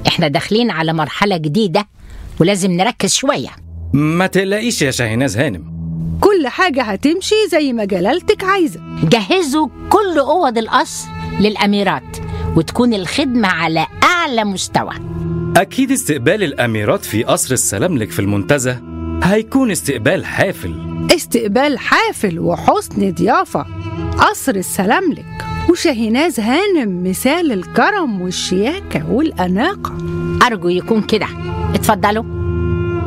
احنا داخلين على مرحلة جديدة ولازم نركز شوية ما تقلقيش يا شاهيناز هانم كل حاجة هتمشي زي ما جلالتك عايزة جهزوا كل أوض القصر للأميرات وتكون الخدمة على أعلى مستوى أكيد استقبال الأميرات في قصر السلاملك في المنتزه هيكون استقبال حافل استقبال حافل وحسن ضيافة قصر السلاملك وشاهيناز هانم مثال الكرم والشياكة والأناقة أرجو يكون كده اتفضلوا